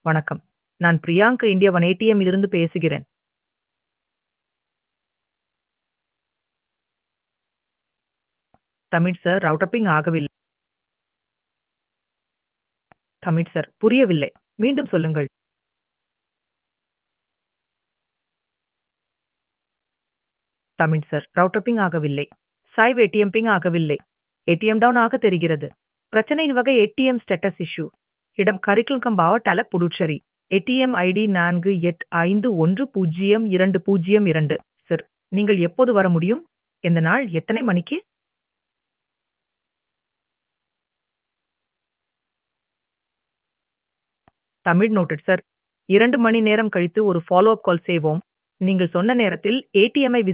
வணக்கம். நான் பிரியாங்க் India one ATM இலிருந்து பேசுகிறேன். தமிழ் சார் ரவுட்டர் பிங் ஆகவில்லை. தமிழ் சார் புரியவில்லை. மீண்டும் சொல்லுங்கள். தமிழ் சார் ரவுட்டர் பிங் ஆகவில்லை. சாய்வு ஏடிஎம் பிங் ஆகவில்லை. ஏடிஎம் டவுன் ஆக தெரிகிறது. பிரச்சனையின் வகை ஏடிஎம் ஸ்டேட்டஸ் இஷ்யூ. இடம் கரிக்குல்கம் பாவட்டால புதுச்சேரி. ஏடிஎம் ஐடி நான்கு எட் ஐந்து ஒன்று பூஜ்ஜியம் இரண்டு பூஜ்ஜியம் இரண்டு. சார் நீங்கள் எப்போது வர முடியும்? எந்த நாள் எத்தனை மணிக்கு? Tamil noted sir. 2 மணி நேரம் கழித்து ஒரு ஃபாலோ அப் கால் செய்வோம். நீங்கள் சொன்ன நேரத்தில் ஏடிஎம்மை